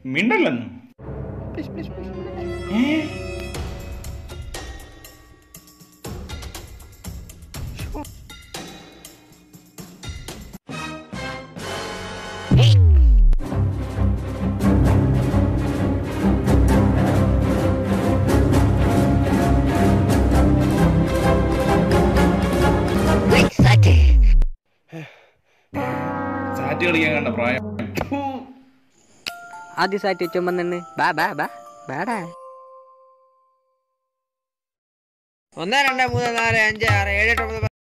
മിണ്ടല്ലെന്ന് ഏ സാറ്റ് കളിക്കാൻ കണ്ട പ്രായം ഫു. ആദ്യ സാറ്റ് ചുമന്നു ബാ ബാ ബാ ബാടാ ഒന്ന് രണ്ട് മൂന്ന് നാല് അഞ്ച് ആറ് ഏഴ് എട്ട് ഒമ്പത്